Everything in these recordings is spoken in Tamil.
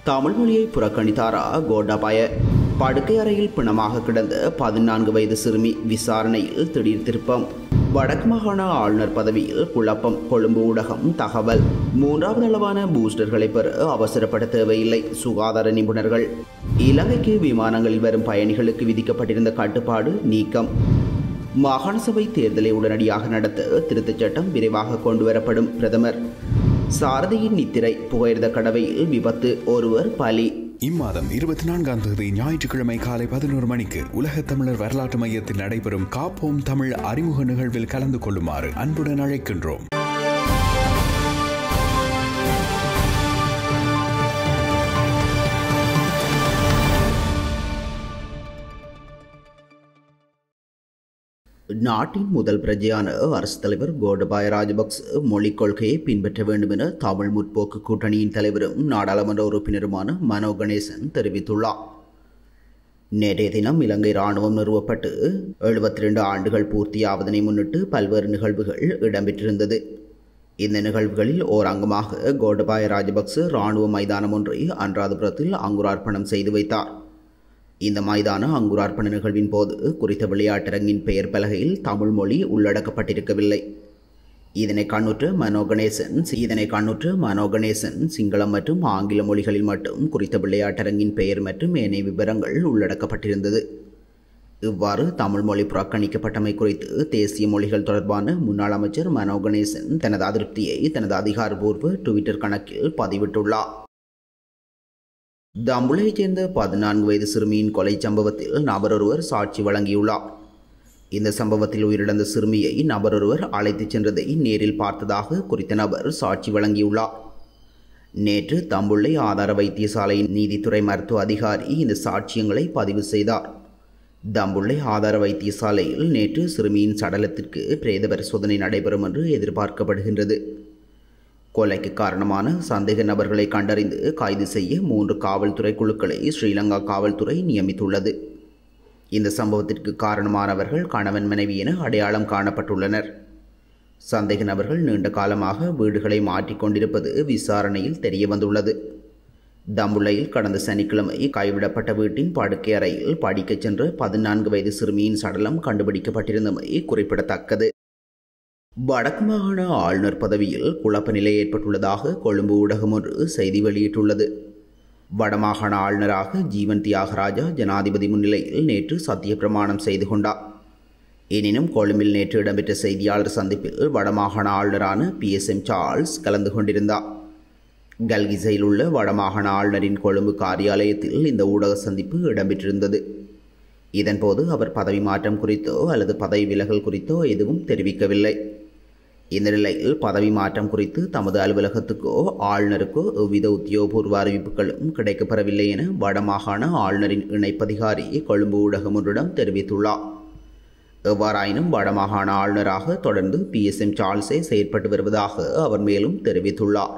தமிழ் மொழியை புறக்கணித்தாரா கோட்டாபாய படுக்கை அறையில் பிணமாக கிடந்த பதினான்கு வயது சிறுமி விசாரணையில் திடீர் திருப்பம் வடக்கு மாகாண ஆளுநர் பதவியில் குழப்பம் கொழும்பு ஊடகம் தகவல் மூன்றாவது அளவான பூஸ்டர்களை பெற அவசரப்பட தேவையில்லை சுகாதார நிபுணர்கள் இலங்கைக்கு விமானங்களில் வரும் பயணிகளுக்கு விதிக்கப்பட்டிருந்த கட்டுப்பாடு நீக்கம் மாகாண சபை தேர்தலை உடனடியாக நடத்த திருத்தச் சட்டம் விரைவாக கொண்டுவரப்படும் பிரதமர் சாரதியின் நித்திரை புகையிரத கடவையில் விபத்து ஒருவர் பலி இம்மாதம் இருபத்தி நான்காம் தேதி ஞாயிற்றுக்கிழமை காலை பதினோரு மணிக்கு உலக தமிழர் வரலாற்று மையத்தில் நடைபெறும் காப்போம் தமிழ் அறிமுக நிகழ்வில் கலந்து கொள்ளுமாறு அன்புடன் அழைக்கின்றோம் நாட்டின் முதல் பிரஜையான அரசுத் தலைவர் கோடபாய ராஜபக்ச மொழிக் கொள்கையை பின்பற்ற வேண்டும் என தமிழ் முற்போக்கு கூட்டணியின் தலைவரும் நாடாளுமன்ற உறுப்பினருமான மனோ கணேசன் தெரிவித்துள்ளார் நேற்றைய தினம் இலங்கை ராணுவம் நிறுவப்பட்டு எழுபத்தி ரெண்டு ஆண்டுகள் பூர்த்தியாவதனை முன்னிட்டு பல்வேறு நிகழ்வுகள் இடம்பெற்றிருந்தது இந்த நிகழ்வுகளில் ஓர் அங்கமாக கோடபாய ராஜபக்ச இராணுவ மைதானம் ஒன்றை அன்றாதபுரத்தில் அங்குரார்ப்பணம் செய்து வைத்தார் இந்த மைதான அங்குரார்ப்பண நிகழ்வின் போது குறித்த விளையாட்டரங்கின் பெயர் பலகையில் தமிழ் மொழி உள்ளடக்கப்பட்டிருக்கவில்லை இதனை கண்ணுற்ற மனோ கணேசன் இதனை கண்ணுற்ற மனோ கணேசன் சிங்களம் மற்றும் ஆங்கில மொழிகளில் மட்டும் குறித்த விளையாட்டரங்கின் பெயர் மற்றும் ஏனைய விவரங்கள் உள்ளடக்கப்பட்டிருந்தது இவ்வாறு தமிழ் மொழி புறக்கணிக்கப்பட்டமை குறித்து தேசிய மொழிகள் தொடர்பான முன்னாள் அமைச்சர் மனோ கணேசன் தனது அதிருப்தியை தனது அதிகாரப்பூர்வ ட்விட்டர் கணக்கில் பதிவிட்டுள்ளார் தம்புளையைச் சேர்ந்த பதினான்கு வயது சிறுமியின் கொலை சம்பவத்தில் நபரொருவர் சாட்சி வழங்கியுள்ளார் இந்த சம்பவத்தில் உயிரிழந்த சிறுமியை நபரொருவர் அழைத்துச் சென்றதை நேரில் பார்த்ததாக குறித்த நபர் சாட்சி வழங்கியுள்ளார் நேற்று தம்புள்ளை ஆதார வைத்தியசாலையின் நீதித்துறை மருத்துவ அதிகாரி இந்த சாட்சியங்களை பதிவு செய்தார் தம்புள்ளை ஆதார வைத்தியசாலையில் நேற்று சிறுமியின் சடலத்திற்கு பிரேத பரிசோதனை நடைபெறும் என்று எதிர்பார்க்கப்படுகின்றது கொலைக்கு காரணமான சந்தேக நபர்களை கண்டறிந்து கைது செய்ய மூன்று காவல்துறை குழுக்களை ஸ்ரீலங்கா காவல்துறை நியமித்துள்ளது இந்த சம்பவத்திற்கு காரணமானவர்கள் கணவன் மனைவி என அடையாளம் காணப்பட்டுள்ளனர் சந்தேக நபர்கள் நீண்ட காலமாக வீடுகளை மாற்றிக்கொண்டிருப்பது விசாரணையில் தெரிய வந்துள்ளது தம்புள்ளையில் கடந்த சனிக்கிழமை கைவிடப்பட்ட வீட்டின் படுக்கை அறையில் படிக்கச் சென்ற பதினான்கு வயது சிறுமியின் சடலம் கண்டுபிடிக்கப்பட்டிருந்தமை குறிப்பிடத்தக்கது வடக்கு மாகாண ஆளுநர் பதவியில் குழப்ப நிலை ஏற்பட்டுள்ளதாக கொழும்பு ஊடகம் ஒன்று செய்தி வெளியிட்டுள்ளது வடமாகாண ஆளுநராக ஜீவன் தியாகராஜா ஜனாதிபதி முன்னிலையில் நேற்று சத்திய பிரமாணம் செய்து கொண்டார் எனினும் கொழும்பில் நேற்று இடம்பெற்ற செய்தியாளர் சந்திப்பில் வடமாகாண ஆளுநரான பி எஸ் எம் சார்ல்ஸ் கலந்து கொண்டிருந்தார் கல்கிசையில் உள்ள வடமாகாண ஆளுநரின் கொழும்பு காரியாலயத்தில் இந்த ஊடக சந்திப்பு இடம்பெற்றிருந்தது இதன்போது அவர் பதவி மாற்றம் குறித்தோ அல்லது பதவி விலகல் குறித்தோ எதுவும் தெரிவிக்கவில்லை இந்த நிலையில் பதவி மாற்றம் குறித்து தமது அலுவலகத்துக்கோ ஆளுநருக்கோ எவ்வித உத்தியோகபூர்வ அறிவிப்புகளும் கிடைக்கப்பெறவில்லை என வடமாகாண ஆளுநரின் இணைப்பதிகாரி கொழும்பு ஊடகம் ஒன்றிடம் தெரிவித்துள்ளார் எவ்வாறாயினும் வடமாகாண ஆளுநராக தொடர்ந்து பி எஸ் எம் சார்ல்ஸே செயற்பட்டு வருவதாக அவர் மேலும் தெரிவித்துள்ளார்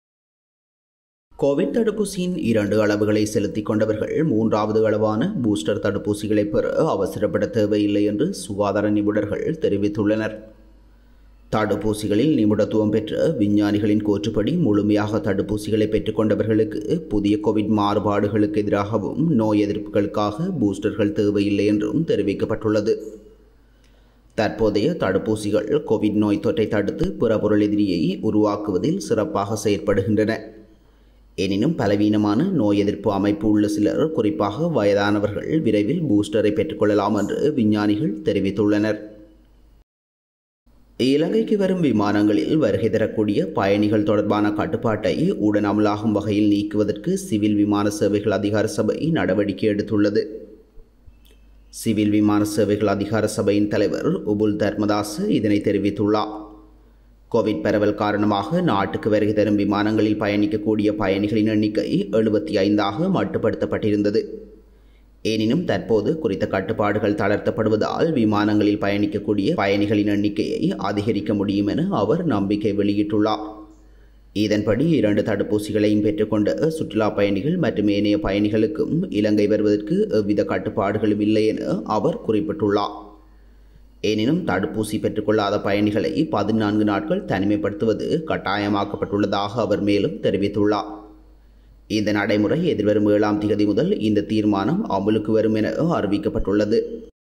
கோவிட் தடுப்பூசியின் இரண்டு அளவுகளை செலுத்திக் கொண்டவர்கள் மூன்றாவது அளவான பூஸ்டர் தடுப்பூசிகளை பெற அவசரப்பட தேவையில்லை என்று சுகாதார நிபுணர்கள் தெரிவித்துள்ளனர் தடுப்பூசிகளில் நிபுணத்துவம் பெற்ற விஞ்ஞானிகளின் கூற்றுப்படி முழுமையாக தடுப்பூசிகளை பெற்றுக்கொண்டவர்களுக்கு புதிய கோவிட் மாறுபாடுகளுக்கு எதிராகவும் நோய் எதிர்ப்புகளுக்காக பூஸ்டர்கள் தேவையில்லை என்றும் தெரிவிக்கப்பட்டுள்ளது தற்போதைய தடுப்பூசிகள் கோவிட் நோய் தொற்றை தடுத்து புறப்பொருள் எதிரியை உருவாக்குவதில் சிறப்பாக செயற்படுகின்றன எனினும் பலவீனமான நோய் எதிர்ப்பு அமைப்பு உள்ள சிலர் குறிப்பாக வயதானவர்கள் விரைவில் பூஸ்டரை பெற்றுக்கொள்ளலாம் என்று விஞ்ஞானிகள் தெரிவித்துள்ளனர் இலங்கைக்கு வரும் விமானங்களில் வருகை தரக்கூடிய பயணிகள் தொடர்பான கட்டுப்பாட்டை உடன் அமலாகும் வகையில் நீக்குவதற்கு சிவில் விமான சேவைகள் அதிகார சபை நடவடிக்கை எடுத்துள்ளது சிவில் விமான சேவைகள் அதிகார சபையின் தலைவர் உபுல் தர்மதாஸ் இதனை தெரிவித்துள்ளார் கோவிட் பரவல் காரணமாக நாட்டுக்கு வருகை தரும் விமானங்களில் பயணிக்கக்கூடிய பயணிகளின் எண்ணிக்கை எழுபத்தி ஐந்தாக மட்டுப்படுத்தப்பட்டிருந்தது எனினும் தற்போது குறித்த கட்டுப்பாடுகள் தளர்த்தப்படுவதால் விமானங்களில் பயணிக்கக்கூடிய பயணிகளின் எண்ணிக்கையை அதிகரிக்க முடியும் என அவர் நம்பிக்கை வெளியிட்டுள்ளார் இதன்படி இரண்டு தடுப்பூசிகளையும் பெற்றுக்கொண்ட சுற்றுலா பயணிகள் மற்றும் ஏனைய பயணிகளுக்கும் இலங்கை வருவதற்கு எவ்வித கட்டுப்பாடுகளும் இல்லை என அவர் குறிப்பிட்டுள்ளார் எனினும் தடுப்பூசி பெற்றுக்கொள்ளாத பயணிகளை பதினான்கு நாட்கள் தனிமைப்படுத்துவது கட்டாயமாக்கப்பட்டுள்ளதாக அவர் மேலும் தெரிவித்துள்ளார் இந்த நடைமுறை எதிர்வரும் ஏழாம் தேதி முதல் இந்த தீர்மானம் அமலுக்கு வரும் என அறிவிக்கப்பட்டுள்ளது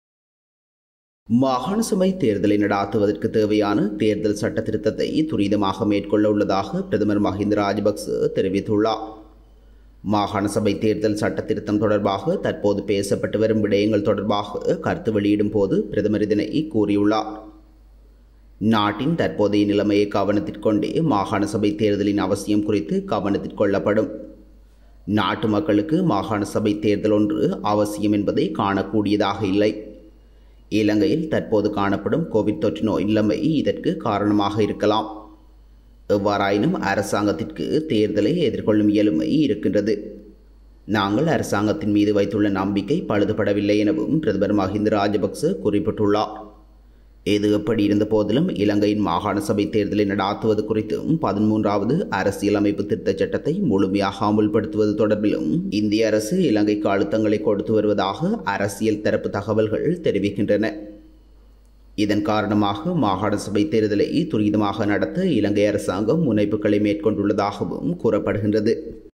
மாகாண சபை தேர்தலை நடாத்துவதற்கு தேவையான தேர்தல் சட்ட திருத்தத்தை துரிதமாக மேற்கொள்ள உள்ளதாக பிரதமர் மஹிந்த ராஜபக்ச தெரிவித்துள்ளார் மாகாண சபை தேர்தல் சட்ட திருத்தம் தொடர்பாக தற்போது பேசப்பட்டு வரும் விடயங்கள் தொடர்பாக கருத்து வெளியிடும் போது பிரதமர் இதனை கூறியுள்ளார் நாட்டின் தற்போதைய நிலைமையை கவனத்திற்கொண்டே மாகாண சபை தேர்தலின் அவசியம் குறித்து கவனத்திற்கொள்ளப்படும் நாட்டு மக்களுக்கு மாகாண சபை தேர்தல் ஒன்று அவசியம் என்பதை காணக்கூடியதாக இல்லை இலங்கையில் தற்போது காணப்படும் கோவிட் தொற்று நோய் நிலைமை இதற்கு காரணமாக இருக்கலாம் எவ்வாறாயினும் அரசாங்கத்திற்கு தேர்தலை எதிர்கொள்ளும் இயலுமை இருக்கின்றது நாங்கள் அரசாங்கத்தின் மீது வைத்துள்ள நம்பிக்கை பழுதுபடவில்லை எனவும் பிரதமர் மஹிந்த ராஜபக்ச குறிப்பிட்டுள்ளார் எது எப்படி இருந்த போதிலும் இலங்கையின் மாகாண சபை தேர்தலை நடாத்துவது குறித்தும் பதிமூன்றாவது அரசியலமைப்பு திருத்தச் சட்டத்தை முழுமையாக அமுல்படுத்துவது தொடர்பிலும் இந்திய அரசு இலங்கைக்கு அழுத்தங்களை கொடுத்து வருவதாக அரசியல் தரப்பு தகவல்கள் தெரிவிக்கின்றன இதன் காரணமாக மாகாண சபை தேர்தலை துரிதமாக நடத்த இலங்கை அரசாங்கம் முனைப்புகளை மேற்கொண்டுள்ளதாகவும் கூறப்படுகின்றது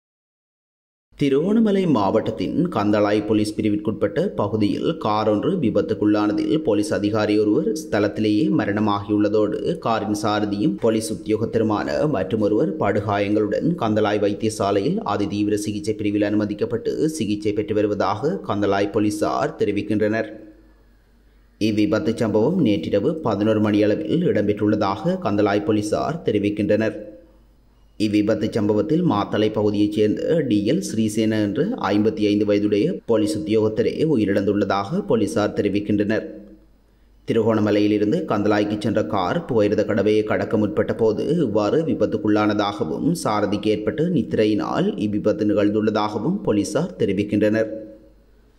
திருவோணமலை மாவட்டத்தின் கந்தளாய் போலீஸ் பிரிவிற்குட்பட்ட பகுதியில் கார் ஒன்று விபத்துக்குள்ளானதில் போலீஸ் அதிகாரி ஒருவர் ஸ்தலத்திலேயே மரணமாகியுள்ளதோடு காரின் சாரதியும் போலீஸ் உத்தியோகத்தருமான மற்றொருவர் படுகாயங்களுடன் கந்தளாய் வைத்தியசாலையில் அதிதீவிர சிகிச்சை பிரிவில் அனுமதிக்கப்பட்டு சிகிச்சை பெற்று வருவதாக கந்தளாய் போலீசார் தெரிவிக்கின்றனர் இவ்விபத்து சம்பவம் நேற்றிரவு பதினோரு மணியளவில் இடம்பெற்றுள்ளதாக கந்தளாய் போலீசார் தெரிவிக்கின்றனர் இவ்விபத்து சம்பவத்தில் மாத்தளை பகுதியைச் சேர்ந்த டிஎல் ஸ்ரீசேன என்ற ஐம்பத்தி ஐந்து வயதுடைய போலீஸ் உத்தியோகத்தரே உயிரிழந்துள்ளதாக போலீசார் தெரிவிக்கின்றனர் திருகோணமலையிலிருந்து கந்தலாய்க்கு சென்ற கார் புகையிரத கடவையை கடக்க முற்பட்ட போது இவ்வாறு விபத்துக்குள்ளானதாகவும் சாரதிக்கு ஏற்பட்ட நித்திரையினால் இவ்விபத்து நிகழ்ந்துள்ளதாகவும் போலீசார் தெரிவிக்கின்றனர்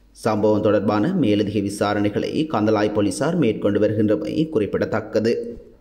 சம்பவம் தொடர்பான மேலதிக விசாரணைகளை கந்தலாய் போலீசார் மேற்கொண்டு வருகின்றமை குறிப்பிடத்தக்கது